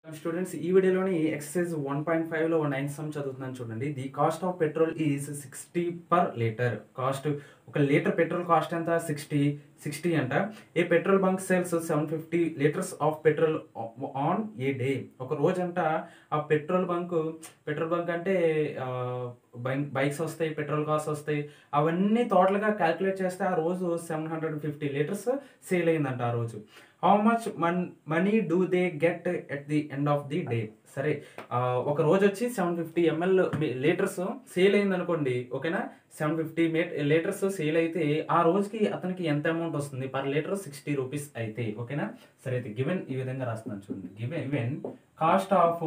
students ఈ వీడియోలోని exercise one point five లో నైన్ సమ్ చదువుతున్నాను చూడండి the cost of petrol is sixty per litre cost ఒక లీటర్ పెట్రోల్ కాస్ట్ ఎంత సిక్స్టీ సిక్స్టీ అంట a petrol bunk sales seven fifty litres of petrol on a day ఒక రోజంట ఆ petrol bunk petrol bunk అంటే bikes వస్తాయి petrol cost వస్తాయి అవన్నీ టోటల్గా క్యాలిక్యులేట్ చేస్తే ఆ రోజు seven hundred fifty litres sale అయిందంట ఆ రోజు హౌ మచ్ మన్ money do they get at the end of the day సరే ఆ, ఒక రోజు వచ్చి seven fifty ML litres sale అయింది అనుకోండి ఓకేనా సెవెన్ ఫిఫ్టీ లీటర్స్ సేల్ అయితే ఆ రోజుకి అతనికి ఎంత అమౌంట్ వస్తుంది పర్ లీటర్ సిక్స్టీ రూపీస్ అయితే ఓకేనా సరే అయితే గివెన్ ఈ విధంగా రాస్తున్నాను చూడండి given even cost of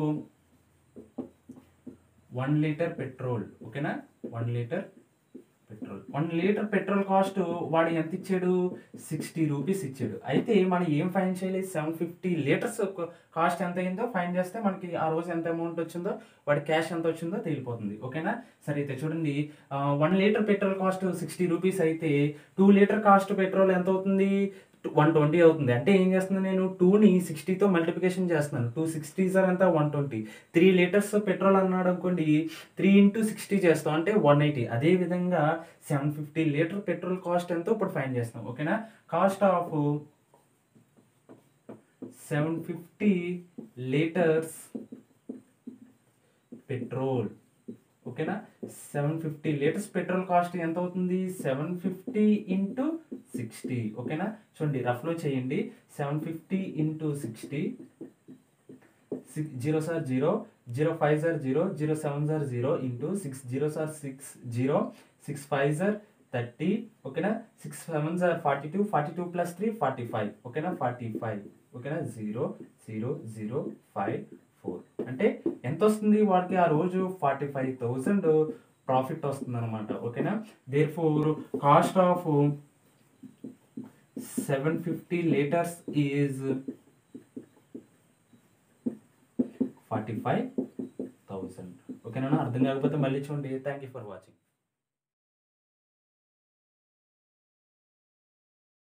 one litre petrol ఓకేనా one litre petrol one litre petrol cost వాడు ఎంత ఇచ్చాడు సిక్స్టీ రూపీస్ ఇచ్చాడు అయితే మనం ఏం ఫైన్ చేయాలి సెవెన్ ఫిఫ్టీ లీటర్స్ కాస్ట్ ఎంత అయిందో ఫైన్ చేస్తే మనకి ఆ రోజు ఎంత అమౌంట్ వచ్చిందో వాడి క్యాష్ ఎంత వచ్చిందో తెలిసిపోతుంది ఓకేనా సరే అయితే చూడండి one litre petrol cost sixty rupees అయితే టూ లీటర్ కాస్ట్ పెట్రోల్ ఎంత అవుతుంది వన్ ట్వంటీ అవుతుంది అంటే ఏం చేస్తున్నాను నేను టూని సిక్స్టీతో మల్టిప్లికేషన్ చేస్తున్నాను టూ సిక్స్టీ సార్ అంతా one twenty three litres petrol అన్నాడు అనుకోండి త్రీ ఇంటూ సిక్స్టీ చేస్తాం అంటే వన్ ఎయిటీ అదే విధంగా seven fifty litre petrol cost ఎంతో ఇప్పుడు ఫైన్ చేస్తాం ఓకేనా cost of seven fifty litres petrol ఓకేనా seven fifty litres petrol cost ఎంత అవుతుంది సెవెన్ ఫిఫ్టీ ఇంటూ సిక్స్టీ ఓకేనా చూడండి రఫ్లో చేయండి seven fifty into sixty zero సార్ జీరో జీరో ఫైవ్ సార్ జీరో జీరో సెవెన్ సార్ జీరో ఇంటూ సిక్స్ జీరో సార్ సిక్స్ జీరో సిక్స్ ఫైవ్ సార్ థర్టీ ఓకేనా సిక్స్ సెవెన్ సార్ forty two forty two plus three forty five ఓకేనా ఫార్టీ ఫైవ్ ఓకేనా zero zero zero five four అంటే ఎంత వస్తుంది వాడికి ఆ రోజు ఫార్టీ ఫైవ్ థౌసండ్ ప్రాఫిట్ వస్తుంది అనమాట ఓకేనా therefore cost of seven fifty litres is forty five thousand ఓకేనా అర్థం కాకపోతే మళ్ళీ చూడండి థ్యాంక్ యూ ఫర్ వాచింగ్